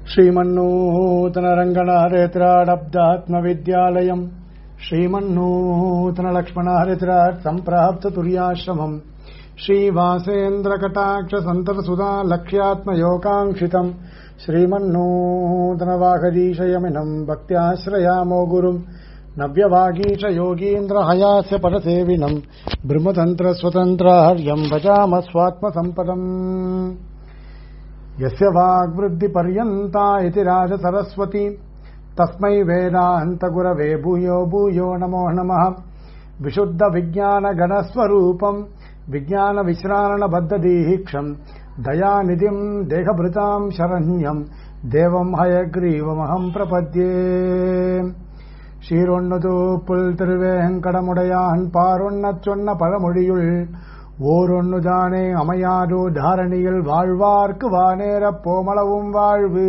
श्रीमन्नूतनरङ्गनारेत्राडब्दात्मविद्यालयम् श्रीमन्नूतनलक्ष्मणारेत्रात् सम्प्राप्ततुर्याश्रमम् श्रीवासेन्द्रकटाक्षसन्तरसुधा लक्ष्यात्मयोगाङ्क्षितम् श्रीमन्नूतनवागरीशयमिनम् भक्त्याश्रयामो गुरुम् नव्यवागीश योगीन्द्रहयास्य परसेविनम् ब्रह्मतन्त्रस्वतन्त्रार्यम् भजाम स्वात्मसम्पदम् यस्य वाग्वृद्धिपर्यन्ता इति राजसरस्वती तस्मै वेदान्तगुरवे भूयो भूयो नमो नमः विशुद्धविज्ञानगणस्वरूपम् विज्ञानविश्रारणबद्धदीहीक्षम् दयानिधिम् देहभृताम् शरण्यम् தேவம் ஹயக்ரீவமகம் பிரபத்யே சீரொன்னது புல் திருவேங்கடமுடையான் பாரொன்னச் சொன்ன பழமொழியுள் ஓரொன்னு தானே அமையாதோ தாரணியில் வாழ்வார்க்கு வானேரப் போமளவும் வாழ்வு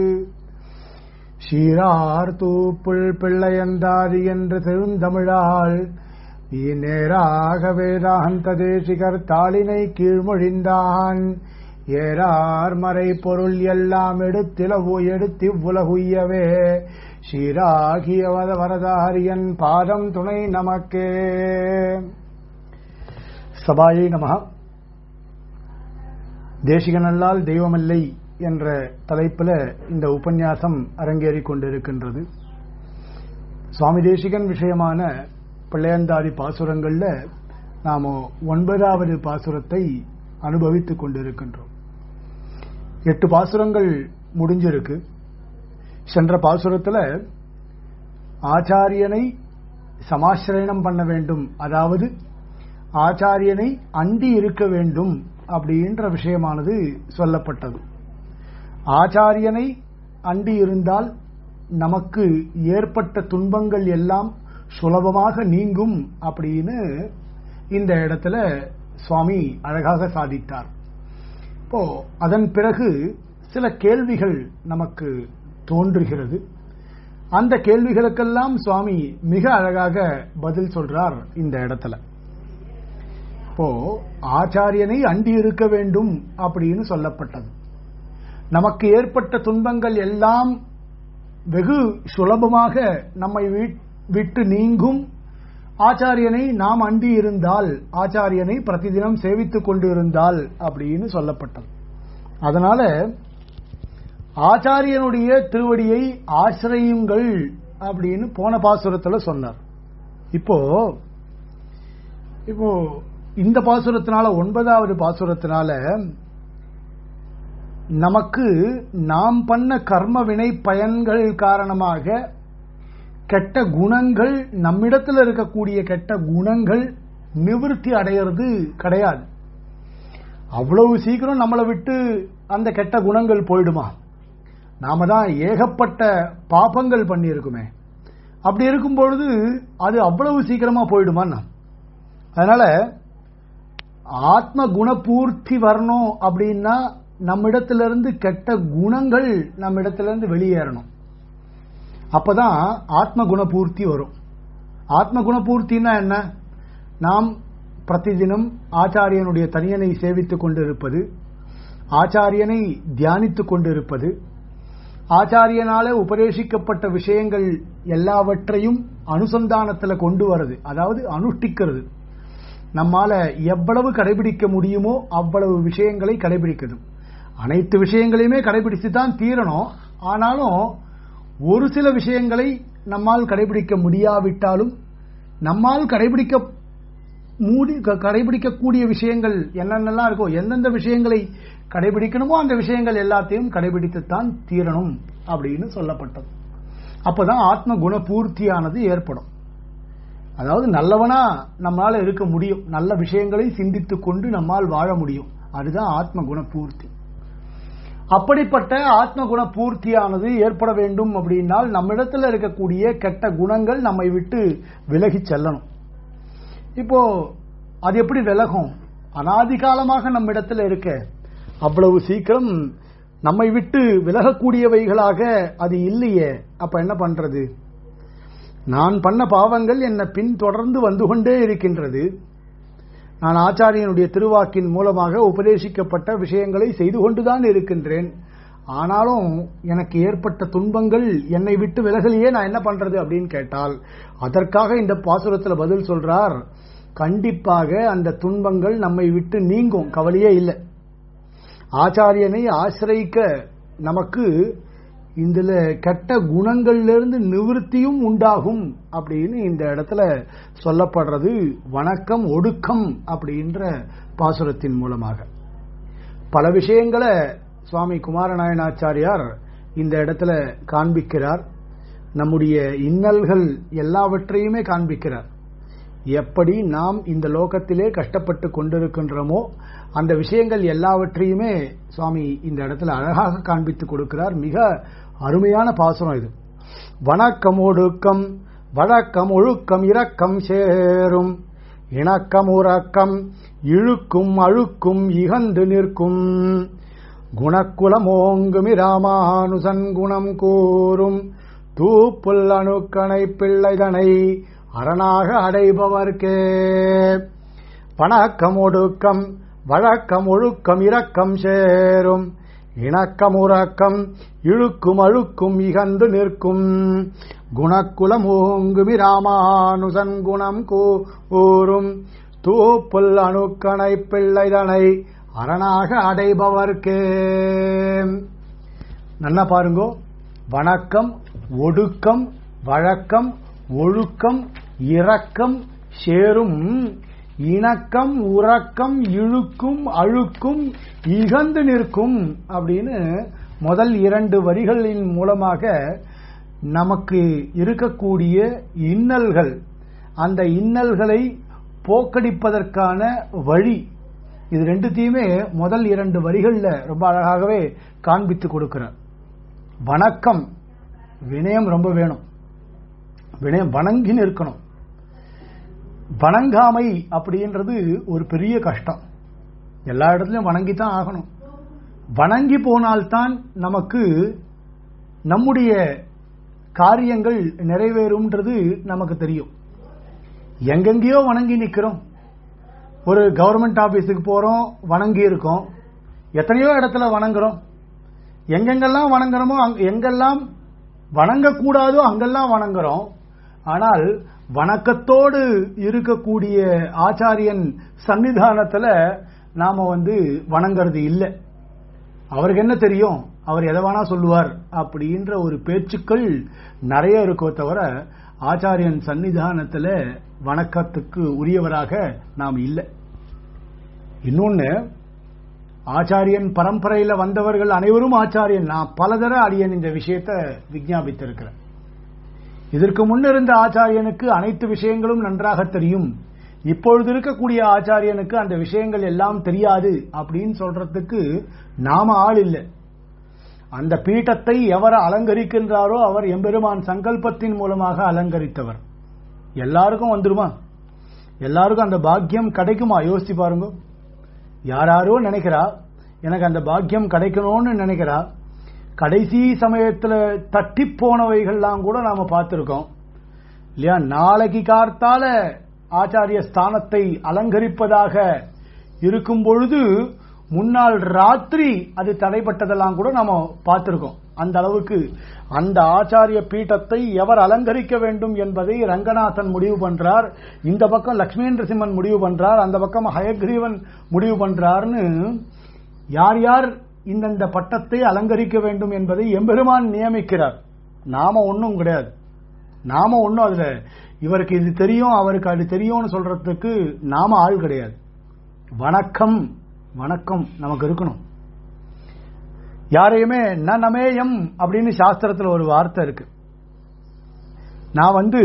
சீரார் தூப்புள் பிள்ளையந்தாதி என்று திருந்தமிழாள் நேராக வேதாந்த தேசிகர் தாளினை கீழ்மொழிந்தான் ஏறார் மறை பொருள் எல்லாம் எடுத்திலவு எடுத்தி உலகுய்யவே சீராகியவத வரதாரியன் பாதம் துணை நமக்கே சபாயை நமக தேசிகனல்லால் தெய்வமில்லை என்ற தலைப்பில் இந்த உபன்யாசம் அரங்கேறிக் கொண்டிருக்கின்றது சுவாமி தேசிகன் விஷயமான பிள்ளையந்தாதி பாசுரங்கள்ல நாம ஒன்பதாவது பாசுரத்தை அனுபவித்துக் கொண்டிருக்கின்றோம் எட்டு பாசுரங்கள் முடிஞ்சிருக்கு சென்ற பாசுரத்துல ஆச்சாரியனை சமாசிரயணம் பண்ண வேண்டும் அதாவது ஆச்சாரியனை அண்டி இருக்க வேண்டும் அப்படின்ற விஷயமானது சொல்லப்பட்டது ஆச்சாரியனை அண்டி இருந்தால் நமக்கு ஏற்பட்ட துன்பங்கள் எல்லாம் சுலபமாக நீங்கும் அப்படின்னு இந்த இடத்துல சுவாமி அழகாக சாதித்தார் இப்போ அதன் பிறகு சில கேள்விகள் நமக்கு தோன்றுகிறது அந்த கேள்விகளுக்கெல்லாம் சுவாமி மிக அழகாக பதில் சொல்றார் இந்த இடத்துல இப்போ ஆச்சாரியனை அண்டி இருக்க வேண்டும் அப்படின்னு சொல்லப்பட்டது நமக்கு ஏற்பட்ட துன்பங்கள் எல்லாம் வெகு சுலபமாக நம்மை விட்டு நீங்கும் ஆச்சாரியனை நாம் அண்டி இருந்தால் ஆச்சாரியனை பிரதிதினம் சேவித்துக் கொண்டு இருந்தால் அப்படின்னு சொல்லப்பட்டது அதனால ஆச்சாரியனுடைய திருவடியை ஆசிரியுங்கள் அப்படின்னு போன பாசுரத்துல சொன்னார் இப்போ இப்போ இந்த பாசுரத்தினால ஒன்பதாவது பாசுரத்தினால நமக்கு நாம் பண்ண கர்ம வினை பயன்கள் காரணமாக கெட்ட குணங்கள் நம்மிடத்தில் இருக்கக்கூடிய கெட்ட குணங்கள் நிவர்த்தி அடையிறது கிடையாது அவ்வளவு சீக்கிரம் நம்மளை விட்டு அந்த கெட்ட குணங்கள் போயிடுமா நாம தான் ஏகப்பட்ட பாப்பங்கள் பண்ணியிருக்குமே அப்படி இருக்கும் பொழுது அது அவ்வளவு சீக்கிரமா போயிடுமா அதனால ஆத்ம குணபூர்த்தி வரணும் அப்படின்னா நம்மிடத்திலிருந்து கெட்ட குணங்கள் நம்மிடத்திலிருந்து வெளியேறணும் அப்பதான் ஆத்ம குணபூர்த்தி வரும் ஆத்ம குணபூர்த்தின்னா என்ன நாம் பிரதிதினம் ஆச்சாரியனுடைய தனியனை சேவித்துக் கொண்டிருப்பது ஆச்சாரியனை தியானித்துக் கொண்டிருப்பது ஆச்சாரியனால உபதேசிக்கப்பட்ட விஷயங்கள் எல்லாவற்றையும் அனுசந்தானத்தில் கொண்டு வரது அதாவது அனுஷ்டிக்கிறது நம்மால எவ்வளவு கடைபிடிக்க முடியுமோ அவ்வளவு விஷயங்களை கடைபிடிக்கிறது அனைத்து விஷயங்களையுமே கடைபிடிச்சு தான் தீரணும் ஆனாலும் ஒரு சில விஷயங்களை நம்மால் கடைபிடிக்க முடியாவிட்டாலும் நம்மால் கடைபிடிக்க மூடி கடைபிடிக்கக்கூடிய விஷயங்கள் என்னென்னலாம் இருக்கோ எந்தெந்த விஷயங்களை கடைபிடிக்கணுமோ அந்த விஷயங்கள் எல்லாத்தையும் கடைபிடித்துத்தான் தீரணும் அப்படின்னு சொல்லப்பட்டது அப்பதான் ஆத்ம குண பூர்த்தியானது ஏற்படும் அதாவது நல்லவனா நம்மளால இருக்க முடியும் நல்ல விஷயங்களை சிந்தித்துக் கொண்டு நம்மால் வாழ முடியும் அதுதான் ஆத்ம குண பூர்த்தி அப்படிப்பட்ட ஆத்ம குண பூர்த்தியானது ஏற்பட வேண்டும் அப்படின்னால் நம்மிடத்தில் இருக்கக்கூடிய கெட்ட குணங்கள் நம்மை விட்டு விலகி செல்லணும் இப்போ அது எப்படி விலகும் அனாதிகாலமாக நம்ம இடத்துல இருக்க அவ்வளவு சீக்கிரம் நம்மை விட்டு விலகக்கூடியவைகளாக அது இல்லையே அப்ப என்ன பண்றது நான் பண்ண பாவங்கள் என்ன பின்தொடர்ந்து வந்து கொண்டே இருக்கின்றது நான் ஆச்சாரியனுடைய திருவாக்கின் மூலமாக உபதேசிக்கப்பட்ட விஷயங்களை செய்து கொண்டுதான் இருக்கின்றேன் ஆனாலும் எனக்கு ஏற்பட்ட துன்பங்கள் என்னை விட்டு விலகலையே நான் என்ன பண்றது அப்படின்னு கேட்டால் அதற்காக இந்த பாசுரத்துல பதில் சொல்றார் கண்டிப்பாக அந்த துன்பங்கள் நம்மை விட்டு நீங்கும் கவலையே இல்லை ஆச்சாரியனை ஆசிரியிக்க நமக்கு இதுல கெட்ட குணங்கள்ல நிவர்த்தியும் உண்டாகும் அப்படின்னு இந்த இடத்துல சொல்லப்படுறது வணக்கம் ஒடுக்கம் அப்படின்ற பாசுரத்தின் மூலமாக பல விஷயங்களை சுவாமி குமாரநாயனாச்சாரியார் இந்த இடத்துல காண்பிக்கிறார் நம்முடைய இன்னல்கள் எல்லாவற்றையுமே காண்பிக்கிறார் எப்படி நாம் இந்த லோகத்திலே கஷ்டப்பட்டு கொண்டிருக்கின்றோமோ அந்த விஷயங்கள் எல்லாவற்றையுமே சுவாமி இந்த இடத்துல அழகாக காண்பித்து கொடுக்கிறார் மிக அருமையான பாசனம் இது வணக்கம் ஒடுக்கம் வழக்கம் ஒழுக்கம் இரக்கம் சேரும் இணக்கம் உறக்கம் இழுக்கும் அழுக்கும் இகந்து நிற்கும் குணக்குலமோங்குமி ராமானுசன் குணம் கூறும் தூப்புல் அணுக்கணை பிள்ளைதனை அரணாக அடைபவர்க்கே வணக்கம் ஒடுக்கம் வழக்கம் ஒழுக்கம் இரக்கம் சேரும் இணக்கம் உறக்கம் இழுக்கும் அழுக்கும் இகந்து நிற்கும் குணக்குலம் ஓங்குமி ராமானுசன் குணம் கூறும் தூப்புல் அணுக்கணை பிள்ளைதனை அரணாக அடைபவர்க்கே நல்லா பாருங்கோ வணக்கம் ஒடுக்கம் வழக்கம் ஒழுக்கம் இரக்கம் சேரும் இணக்கம் உறக்கம் இழுக்கும் அழுக்கும் இகந்து நிற்கும் அப்படின்னு முதல் இரண்டு வரிகளின் மூலமாக நமக்கு இருக்கக்கூடிய இன்னல்கள் அந்த இன்னல்களை போக்கடிப்பதற்கான வழி இது ரெண்டுத்தையுமே முதல் இரண்டு வரிகள்ல ரொம்ப அழகாகவே காண்பித்து கொடுக்கிறார் வணக்கம் வினயம் ரொம்ப வேணும் வினயம் வணங்கி நிற்கணும் வணங்காமை அப்படின்றது ஒரு பெரிய கஷ்டம் எல்லா இடத்துலயும் வணங்கித்தான் ஆகணும் வணங்கி போனால்தான் நமக்கு நம்முடைய காரியங்கள் நிறைவேறும்ன்றது நமக்கு தெரியும் எங்கெங்கேயோ வணங்கி நிக்கிறோம் ஒரு கவர்மெண்ட் ஆபீஸுக்கு போறோம் வணங்கி இருக்கோம் எத்தனையோ இடத்துல வணங்குறோம் எங்கெங்கெல்லாம் வணங்குறோமோ எங்கெல்லாம் வணங்கக்கூடாதோ அங்கெல்லாம் வணங்குறோம் ஆனால் வணக்கத்தோடு இருக்கக்கூடிய ஆச்சாரியன் சன்னிதானத்துல நாம வந்து வணங்குறது இல்லை அவருக்கு என்ன தெரியும் அவர் எதை வேணா சொல்லுவார் அப்படின்ற ஒரு பேச்சுக்கள் நிறைய இருக்கோ தவிர ஆச்சாரியன் சன்னிதானத்துல வணக்கத்துக்கு உரியவராக நாம் இல்லை இன்னொன்னு ஆச்சாரியன் பரம்பரையில வந்தவர்கள் அனைவரும் ஆச்சாரியன் நான் பலதர அடியன் இந்த விஷயத்தை விஜாபித்திருக்கிறேன் இதற்கு முன்னிருந்த ஆச்சாரியனுக்கு அனைத்து விஷயங்களும் நன்றாக தெரியும் இப்பொழுது இருக்கக்கூடிய ஆச்சாரியனுக்கு அந்த விஷயங்கள் எல்லாம் தெரியாது அப்படின்னு சொல்றதுக்கு நாம ஆள் இல்லை அந்த பீட்டத்தை எவர் அலங்கரிக்கின்றாரோ அவர் எம்பெருமான் சங்கல்பத்தின் மூலமாக அலங்கரித்தவர் எல்லாருக்கும் வந்துருமா எல்லாருக்கும் அந்த பாக்கியம் கிடைக்குமா யோசிச்சு பாருங்க யாராரோ நினைக்கிறா எனக்கு அந்த பாக்கியம் கிடைக்கணும்னு நினைக்கிறா கடைசி சமயத்துல தட்டி போனவைகள்லாம் கூட நாம பார்த்திருக்கோம் இல்லையா நாளைக்கு கார்த்தால ஆச்சாரிய ஸ்தானத்தை அலங்கரிப்பதாக இருக்கும் பொழுது முன்னாள் ராத்திரி அது தடைப்பட்டதெல்லாம் கூட நாம பார்த்திருக்கோம் அந்த அளவுக்கு அந்த ஆச்சாரிய பீட்டத்தை எவர் அலங்கரிக்க வேண்டும் என்பதை ரங்கநாதன் முடிவு பண்றார் இந்த பக்கம் லட்சுமி நரசிம்மன் முடிவு பண்றார் அந்த பக்கம் ஹயக்ரீவன் முடிவு பண்றார்னு யார் யார் இந்தந்த பட்டத்தை அலங்கரிக்க வேண்டும் என்பதை எம்பெருமான் நியமிக்கிறார் நாம ஒன்றும் கிடையாது நாம ஒன்றும் அதுல இவருக்கு இது தெரியும் அவருக்கு அது தெரியும்னு சொல்றதுக்கு நாம ஆள் கிடையாது வணக்கம் வணக்கம் நமக்கு இருக்கணும் யாரையுமே ந நமேயம் அப்படின்னு சாஸ்திரத்துல ஒரு வார்த்தை இருக்கு நான் வந்து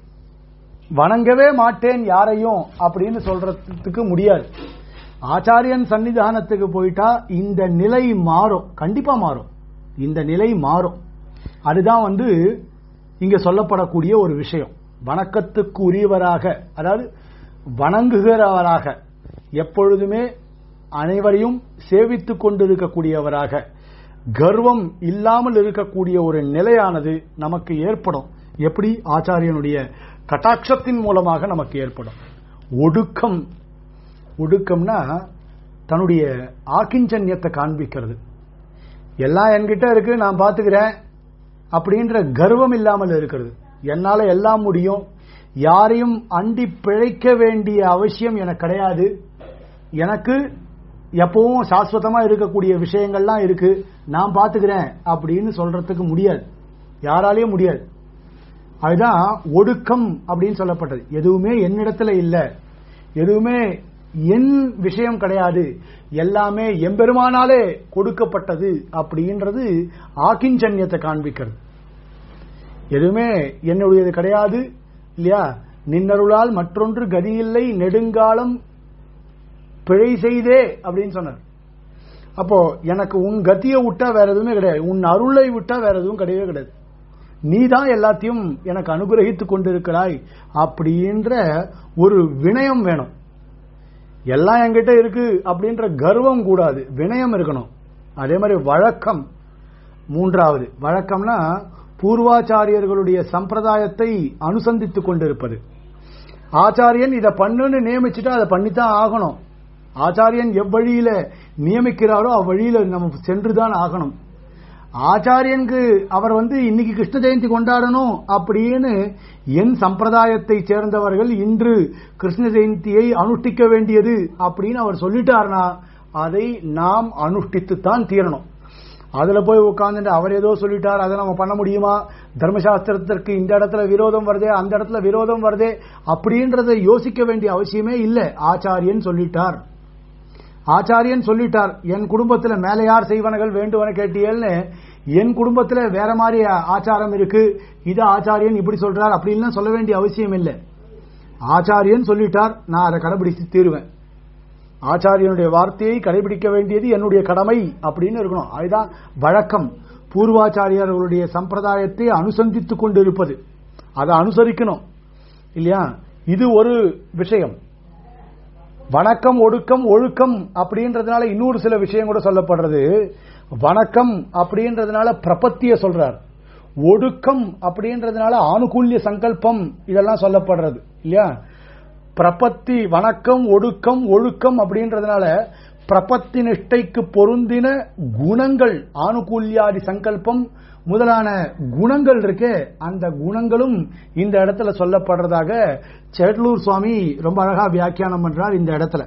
வணங்கவே மாட்டேன் யாரையும் அப்படின்னு சொல்றதுக்கு முடியாது ஆச்சாரியன் சன்னிதானத்துக்கு போயிட்டா இந்த நிலை மாறும் கண்டிப்பா மாறும் இந்த நிலை மாறும் அதுதான் வந்து இங்க சொல்லப்படக்கூடிய ஒரு விஷயம் வணக்கத்துக்கு உரியவராக அதாவது வணங்குகிறவராக எப்பொழுதுமே அனைவரையும் சேவித்துக் கொண்டிருக்கக்கூடியவராக கர்வம் இல்லாமல் இருக்கக்கூடிய ஒரு நிலையானது நமக்கு ஏற்படும் எப்படி ஆச்சாரியனுடைய கட்டாட்சத்தின் மூலமாக நமக்கு ஏற்படும் ஒடுக்கம் ஒடுக்கம்னா தன்னுடைய ஆக்கிஞ்சன்யத்தை காண்பிக்கிறது எல்லாம் என்கிட்ட இருக்கு நான் பாத்துக்கிறேன் அப்படின்ற கர்வம் இல்லாமல் இருக்கிறது என்னால எல்லாம் முடியும் யாரையும் அண்டி பிழைக்க வேண்டிய அவசியம் எனக்கு கிடையாது எனக்கு எப்பவும் சாஸ்வதமா இருக்கக்கூடிய விஷயங்கள்லாம் இருக்கு நான் பாத்துக்கிறேன் அப்படின்னு சொல்றதுக்கு முடியாது யாராலையும் முடியாது அதுதான் ஒடுக்கம் அப்படின்னு சொல்லப்பட்டது எதுவுமே என்னிடத்துல இல்ல எதுவுமே என் விஷயம் கிடையாது எல்லாமே எம்பெருமானாலே கொடுக்கப்பட்டது அப்படின்றது ஆக்கிஞ்சன்யத்தை காண்பிக்கிறது எதுவுமே என்னுடையது கிடையாது இல்லையா நின்னருளால் மற்றொன்று கதியில்லை நெடுங்காலம் பிழை செய்தே அப்படின்னு சொன்னார் அப்போ எனக்கு உன் கத்தியை விட்டா வேற எதுவுமே கிடையாது உன் அருளை விட்டா வேற எதுவும் கிடையவே கிடையாது நீ தான் எல்லாத்தையும் எனக்கு அனுகிரகித்துக் கொண்டிருக்கிறாய் அப்படின்ற ஒரு வினயம் வேணும் எல்லாம் என்கிட்ட இருக்கு அப்படின்ற கர்வம் கூடாது வினயம் இருக்கணும் அதே மாதிரி வழக்கம் மூன்றாவது வழக்கம்னா பூர்வாச்சாரியர்களுடைய சம்பிரதாயத்தை அனுசந்தித்துக் கொண்டிருப்பது ஆச்சாரியன் இதை பண்ணுன்னு நியமிச்சுட்டா அதை பண்ணித்தான் ஆகணும் ஆச்சாரியன் எவ்வழியில நியமிக்கிறாரோ அவ்வழியில நம்ம சென்றுதான் ஆகணும் ஆச்சாரியனுக்கு அவர் வந்து இன்னைக்கு கிருஷ்ண ஜெயந்தி கொண்டாடணும் அப்படின்னு என் சம்பிரதாயத்தை சேர்ந்தவர்கள் இன்று கிருஷ்ண ஜெயந்தியை அனுஷ்டிக்க வேண்டியது அப்படின்னு அவர் சொல்லிட்டார்னா அதை நாம் அனுஷ்டித்துத்தான் தீரணும் அதுல போய் உட்கார்ந்துட்டு அவர் ஏதோ சொல்லிட்டார் அதை நம்ம பண்ண முடியுமா தர்மசாஸ்திரத்திற்கு இந்த இடத்துல விரோதம் வருதே அந்த இடத்துல விரோதம் வருதே அப்படின்றத யோசிக்க வேண்டிய அவசியமே இல்லை ஆச்சாரியன் சொல்லிட்டார் ஆச்சாரியன் சொல்லிட்டார் என் குடும்பத்துல மேல யார் செய்வனகள் வேண்டுவன கேட்டியல்னு என் குடும்பத்துல வேற மாதிரி ஆச்சாரம் இருக்கு இது ஆச்சாரியன் இப்படி சொல்றார் அப்படின்லாம் சொல்ல வேண்டிய அவசியம் இல்லை ஆச்சாரியன் சொல்லிட்டார் நான் அதை கடைபிடித்து தீருவேன் ஆச்சாரியனுடைய வார்த்தையை கடைபிடிக்க வேண்டியது என்னுடைய கடமை அப்படின்னு இருக்கணும் அதுதான் வழக்கம் பூர்வாச்சாரியர்களுடைய சம்பிரதாயத்தை அனுசந்தித்துக் கொண்டிருப்பது அதை அனுசரிக்கணும் இல்லையா இது ஒரு விஷயம் வணக்கம் ஒடுக்கம் ஒழுக்கம் அப்படின்றதுனால இன்னொரு சில விஷயம் கூட சொல்லப்படுறது வணக்கம் அப்படின்றதுனால பிரபத்திய சொல்றார் ஒடுக்கம் அப்படின்றதுனால ஆணுகூல்ய சங்கல்பம் இதெல்லாம் சொல்லப்படுறது இல்லையா பிரபத்தி வணக்கம் ஒடுக்கம் ஒழுக்கம் அப்படின்றதுனால பிரபத்தி நிஷ்டைக்கு பொருந்தின குணங்கள் ஆணுகூல்யாதி சங்கல்பம் முதலான குணங்கள் இருக்கே அந்த குணங்களும் இந்த இடத்துல சொல்லப்படுறதாக சேட்லூர் சுவாமி ரொம்ப அழகா வியாக்கியானம் பண்றார் இந்த இடத்துல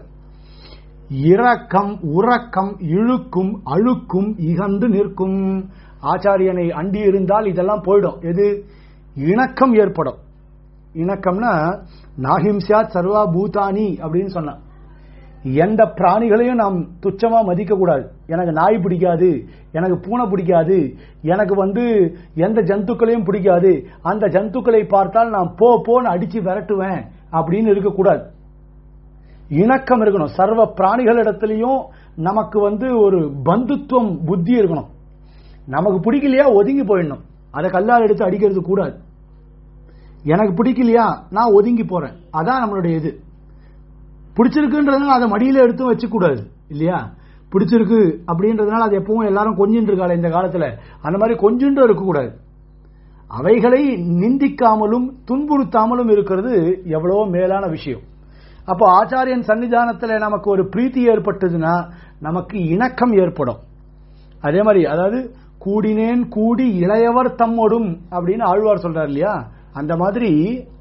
இரக்கம் உறக்கம் இழுக்கும் அழுக்கும் இகந்து நிற்கும் ஆச்சாரியனை அண்டி இருந்தால் இதெல்லாம் போயிடும் எது இணக்கம் ஏற்படும் இணக்கம்னா நாஹிம்சா சர்வா பூதானி அப்படின்னு சொன்னான் எந்த பிராணிகளையும் நாம் துச்சமா மதிக்க கூடாது எனக்கு நாய் பிடிக்காது எனக்கு பூனை பிடிக்காது எனக்கு வந்து எந்த ஜந்துக்களையும் பிடிக்காது அந்த ஜந்துக்களை பார்த்தால் நான் போ போன்னு அடிச்சு விரட்டுவேன் அப்படின்னு இருக்கக்கூடாது இணக்கம் இருக்கணும் சர்வ பிராணிகளிடத்திலையும் நமக்கு வந்து ஒரு பந்துத்துவம் புத்தி இருக்கணும் நமக்கு பிடிக்கலையா ஒதுங்கி போயிடணும் அதை கல்லால் எடுத்து அடிக்கிறது கூடாது எனக்கு பிடிக்கலையா நான் ஒதுங்கி போறேன் அதான் நம்மளுடைய இது பிடிச்சிருக்குன்றதுனால அதை மடியில எடுத்து வச்சுக்கூடாது இல்லையா பிடிச்சிருக்கு அப்படின்றதுனால அது எப்பவும் எல்லாரும் கொஞ்சின்னு இருக்காள் இந்த காலத்துல அந்த மாதிரி கொஞ்சின்றும் இருக்கக்கூடாது அவைகளை நிந்திக்காமலும் துன்புறுத்தாமலும் இருக்கிறது எவ்வளவோ மேலான விஷயம் அப்போ ஆச்சாரியன் சன்னிதானத்துல நமக்கு ஒரு பிரீத்தி ஏற்பட்டதுன்னா நமக்கு இணக்கம் ஏற்படும் அதே மாதிரி அதாவது கூடினேன் கூடி இளையவர் தம்மோடும் அப்படின்னு ஆழ்வார் சொல்றார் இல்லையா அந்த மாதிரி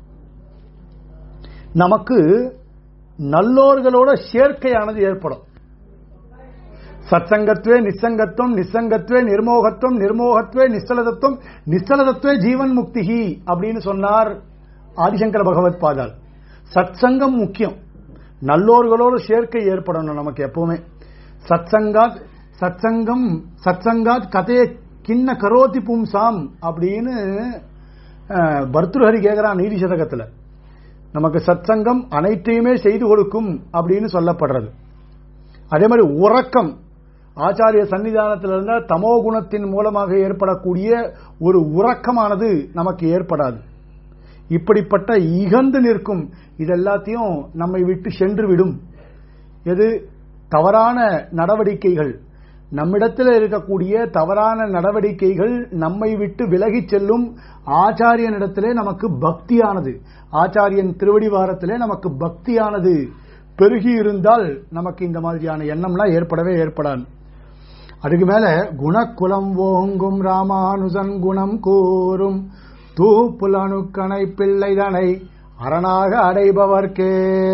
நமக்கு நல்லோர்களோட சேர்க்கையானது ஏற்படும் சத்சங்கத்வே நிசங்கத்துவம் நிசங்கத்வே நிர்மோகத்துவம் நிர்மோகத்வே நிஸ்தலதத்துவம் நிஸ்தலதத்துவே ஜீவன் முக்திகி அப்படின்னு சொன்னார் ஆதிசங்கர பகவத் பாதால் சத்சங்கம் முக்கியம் நல்லோர்களோட சேர்க்கை ஏற்படணும் நமக்கு எப்பவுமே சத்சங்காத் சத்சங்கம் சத்சங்காத் கதையை கிண்ண கரோதி பும்சாம் அப்படின்னு பர்துஹரி கேட்கிறான் நீதி சதகத்துல நமக்கு சத்சங்கம் அனைத்தையுமே செய்து கொடுக்கும் அப்படின்னு சொல்லப்படுறது அதே மாதிரி உறக்கம் ஆச்சாரிய சன்னிதானத்தில் இருந்த தமோ குணத்தின் மூலமாக ஏற்படக்கூடிய ஒரு உறக்கமானது நமக்கு ஏற்படாது இப்படிப்பட்ட இகந்து நிற்கும் இதெல்லாத்தையும் நம்மை விட்டு சென்று விடும் எது தவறான நடவடிக்கைகள் நம்மிடத்தில் இருக்கக்கூடிய தவறான நடவடிக்கைகள் நம்மை விட்டு விலகிச் செல்லும் ஆச்சாரியனிடத்திலே நமக்கு பக்தியானது ஆச்சாரியன் திருவடிவாரத்திலே நமக்கு பக்தியானது பெருகி இருந்தால் நமக்கு இந்த மாதிரியான எண்ணம்லாம் ஏற்படவே ஏற்படாது அதுக்கு மேல குணக்குலம் ஓங்கும் ராமானுஜன் குணம் கூறும் தூப்புலனுக்கணை பிள்ளைதனை அரணாக அடைபவர்க்கே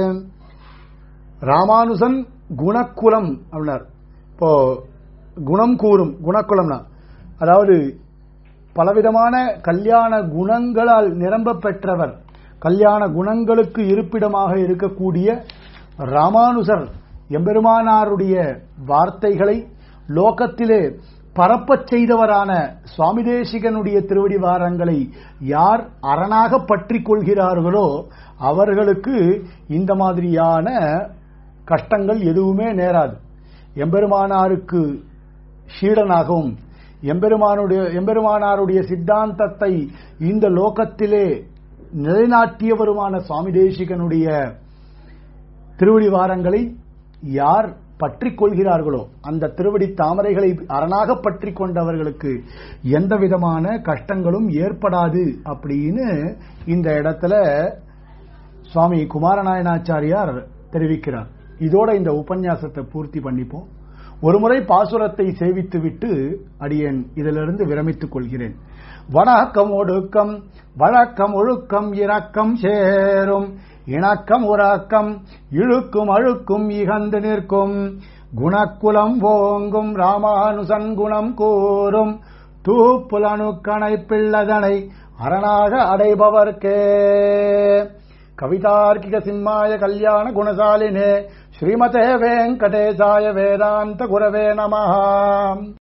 ராமானுஜன் குணக்குலம் அப்படின்னார் இப்போ குணம் கூறும் குணக்குலம்னா அதாவது பலவிதமான கல்யாண குணங்களால் நிரம்ப பெற்றவர் கல்யாண குணங்களுக்கு இருப்பிடமாக இருக்கக்கூடிய ராமானுஜர் எம்பெருமானாருடைய வார்த்தைகளை லோகத்திலே பரப்பச் செய்தவரான சுவாமி தேசிகனுடைய திருவடி வாரங்களை யார் அரணாக பற்றி கொள்கிறார்களோ அவர்களுக்கு இந்த மாதிரியான கஷ்டங்கள் எதுவுமே நேராது எம்பெருமானாருக்கு ஷீடனாகவும் எம்பெருமானுடைய எம்பெருமானாருடைய சித்தாந்தத்தை இந்த லோகத்திலே நிலைநாட்டியவருமான சுவாமி தேசிகனுடைய திருவடி வாரங்களை யார் பற்றி கொள்கிறார்களோ அந்த திருவடி தாமரைகளை அரணாக பற்றி கொண்டவர்களுக்கு எந்த விதமான கஷ்டங்களும் ஏற்படாது அப்படின்னு இந்த இடத்துல சுவாமி குமாரநாயனாச்சாரியார் தெரிவிக்கிறார் இதோட இந்த உபன்யாசத்தை பூர்த்தி பண்ணிப்போம் ஒருமுறை பாசுரத்தை சேவித்துவிட்டு அடியேன் இதிலிருந்து விரமித்துக் கொள்கிறேன் வணக்கம் ஒடுக்கம் வழக்கம் ஒழுக்கம் இரக்கம் சேரும் இணக்கம் உறக்கம் இழுக்கும் அழுக்கும் இகந்து நிற்கும் குணக்குலம் ஓங்கும் ராமானுசன் குணம் கூறும் தூப்புலனுக்கணை பிள்ளதனை அரணாக அடைபவர்க்கே கவிதார்க்கிக சிம்மாய கல்யாண குணசாலினே ஸ்ரீமதே வெங்கடேசாய வேதாந்த குரவே நமஹா